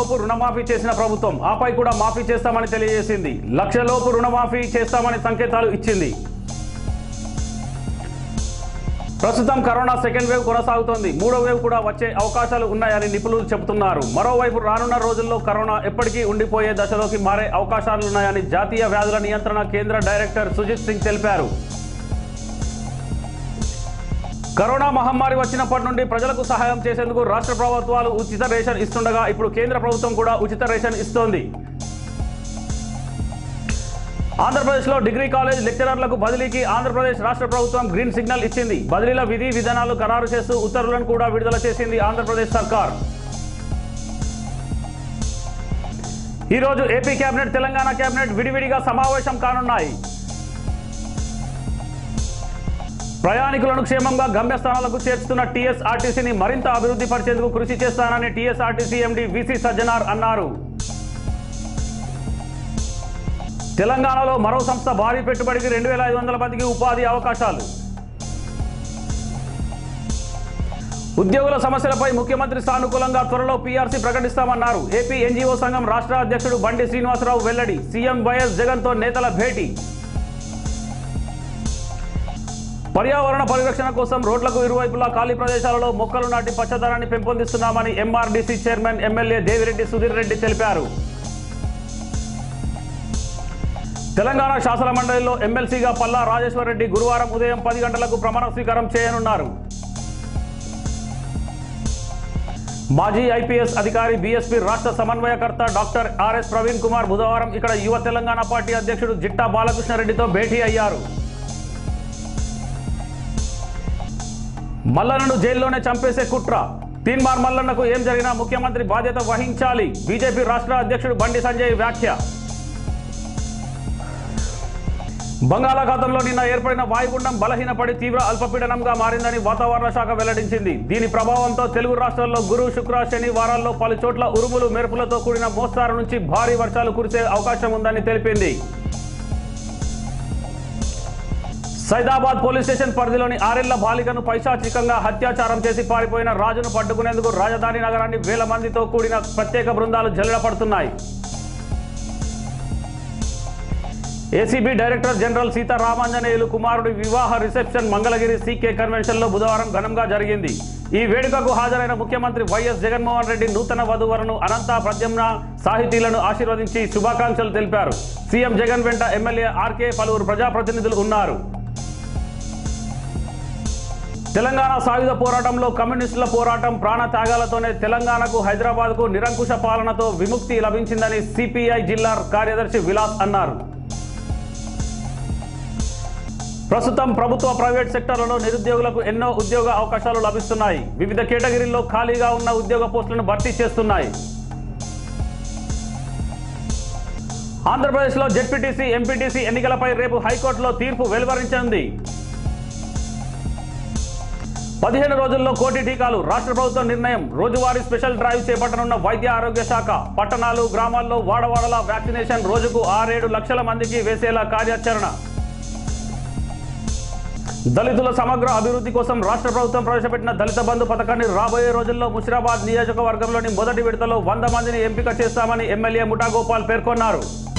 లోపు రుణమాఫీ చేసిన ప్రభుత్వం ఆపై కూడా మాఫీ చేస్తామని తెలియజేసింది లక్ష లోపు రుణమాఫీ చేస్తామని సంకేతాలు ఇచ్చింది ప్రస్తుతం కరోనా సెకండ్ వేవ్ కొనసాగుతోంది మూడో వేవ్ కూడా వచ్చే అవకాశాలు ఉన్నాయని నిపుణులు చెబుతున్నారు మరోవైపు రానున్న రోజుల్లో కరోనా ఎప్పటికీ ఉండిపోయే దశలోకి మారే అవకాశాలున్నాయని జాతీయ వ్యాధుల నియంత్రణ కేంద్ర డైరెక్టర్ సుజిత్ సింగ్ తెలిపారు కరోనా మహమ్మారి వచ్చినప్పటి నుండి ప్రజలకు సహాయం చేసేందుకు రాష్ట్ర ప్రభుత్వాలు ఉచిత రేషన్ ఇస్తుండగా ఇప్పుడు కేంద్ర ప్రభుత్వం కూడా ఉచిత రేషన్ ఇస్తోంది ఆంధ్రప్రదేశ్లో డిగ్రీ కాలేజ్ లెక్చరర్లకు బదిలీకి ఆంధ్రప్రదేశ్ రాష్ట్ర ప్రభుత్వం గ్రీన్ సిగ్నల్ ఇచ్చింది బదిలీల విధి విధానాలు ఖరారు చేస్తూ ఉత్తర్వులను కూడా విడుదల చేసింది ఆంధ్రప్రదేశ్ సర్కార్ ఈ రోజు ఏపీ కేబినెట్ తెలంగాణ కేబినెట్ విడివిడిగా సమావేశం కానున్నాయి ప్రయాణికులను క్షేమంగా గమ్యస్థానాలకు చేర్చుతున్న టీఎస్ఆర్టీసీని మరింత అభివృద్ధి పరిచేందుకు కృషి చేస్తానని టీఎస్ఆర్టీసీ ఎండీ విసి సజ్జనార్ అన్నారు తెలంగాణలో మరో సంస్థ భారీ పెట్టుబడికి రెండు వేల ఐదు వందల మందికి ఉపాధి అవకాశాలు ఉద్యోగుల సమస్యలపై ముఖ్యమంత్రి సానుకూలంగా త్వరలో పీఆర్సీ ప్రకటిస్తామన్నారు ఏపీ ఎన్జీఓ సంఘం రాష్ట్ర అధ్యక్షుడు బండి శ్రీనివాసరావు వెల్లడి సీఎం వైఎస్ జగన్తో నేతల భేటీ పర్యావరణ పరిరక్షణ కోసం రోడ్లకు ఇరువైపులా ఖాళీ ప్రదేశాలలో మొక్కలు నాటి పచ్చదనాన్ని పెంపొందిస్తున్నామని MRDC chairman MLA Devireddy Sudheer Reddy తెలిపారు తెలంగాణ శాసన మండలిలో ఎమ్మెల్సీగా పల్లా రాజేశ్వర్ రెడ్డి గురువారం ఉదయం పది గంటలకు ప్రమాణ స్వీకారం చేయనున్నారు మాజీ ఐపీఎస్ అధికారి బీఎస్పీ రాష్ట్ర సమన్వయకర్త డాక్టర్ ఆర్ఎస్ ప్రవీణ్ కుమార్ బుధవారం ఇక్కడ యువ తెలంగాణ పార్టీ అధ్యక్షుడు జిట్టా బాలకృష్ణారెడ్డితో భేటీ అయ్యారు మల్లన్నను జైల్లోనే చంపేసే కుట్ర తీన్మార్ మల్లన్నకు ఏం జరిగినా ముఖ్యమంత్రి బాధ్యత వహించాలి బీజేపీ రాష్ట్ర అధ్యక్షుడు బండి సంజయ్ వ్యాఖ్య బంగాళాఖాతంలో నిన్న ఏర్పడిన వాయుగుండం బలహీనపడి తీవ్ర అల్పపీడనంగా మారిందని వాతావరణ శాఖ వెల్లడించింది దీని ప్రభావంతో తెలుగు రాష్ట్రాల్లో గురు శుక్ర శని వారాల్లో పలు చోట్ల ఉరుములు మెరుపులతో కూడిన మోస్తారు నుంచి భారీ వర్షాలు కురిసే అవకాశం ఉందని తెలిపింది సైదాబాద్ పోలీస్ స్టేషన్ పరిధిలోని ఆరేళ్ల బాలికను పైశాచికంగా అత్యాచారం చేసి పారిపోయిన రాజును పట్టుకునేందుకు రాజధాని నగరాన్ని వేల మందితో కూడిన ప్రత్యేక బృందాలు జల్లెడపడుతున్నాయి ఏసీబీ డైరెక్టర్ జనరల్ సీతారామాంజనేయులు కుమారుడి వివాహ రిసెప్షన్ మంగళగిరి సీకే కన్వెన్షన్లో బుధవారం ఘనంగా జరిగింది ఈ వేడుకకు హాజరైన ముఖ్యమంత్రి వైఎస్ జగన్మోహన్ రెడ్డి నూతన వధువరును అనంత ప్రద్యుమ్న సాహితీలను ఆశీర్వదించి శుభాకాంక్షలు తెలిపారు సీఎం జగన్ వెంట ఎమ్మెల్యే ఆర్కే పలువురు ప్రజాప్రతినిధులు ఉన్నారు తెలంగాణ సాయుధ పోరాటంలో కమ్యూనిస్టుల పోరాటం ప్రాణ త్యాగాలతోనే తెలంగాణకు హైదరాబాద్కు నిరంకుశ పాలనతో విముక్తి లభించిందని సిపిఐ జిల్లా కార్యదర్శి విలాస్ అన్నారు ప్రస్తుతం ప్రభుత్వ ప్రైవేట్ సెక్టార్లలో నిరుద్యోగులకు ఎన్నో ఉద్యోగ అవకాశాలు లభిస్తున్నాయి వివిధ కేటగిరీల్లో ఖాళీగా ఉన్న ఉద్యోగ పోస్టులను భర్తీ చేస్తున్నాయి ఆంధ్రప్రదేశ్లో జెడ్పీటీసీ ఎంపీటీసీ ఎన్నికలపై రేపు హైకోర్టులో తీర్పు వెలువరించనుంది పదిహేను రోజుల్లో కోటి టీకాలు రాష్ట్ర ప్రభుత్వం నిర్ణయం రోజువారీ స్పెషల్ డ్రైవ్ చేపట్టనున్న వైద్య ఆరోగ్య శాఖ పట్టణాలు గ్రామాల్లో వాడవాడల వ్యాక్సినేషన్ రోజుకు ఆరేడు లక్షల మందికి వేసేలా కార్యాచరణ దళితుల సమగ్ర అభివృద్ధి కోసం రాష్ట్ర ప్రభుత్వం ప్రవేశపెట్టిన దళిత బంధు పథకాన్ని రాబోయే రోజుల్లో ముషిరాబాద్ నియోజకవర్గంలోని మొదటి విడతలో వంద మందిని ఎంపిక చేస్తామని ఎమ్మెల్యే ముఠా గోపాల్ పేర్కొన్నారు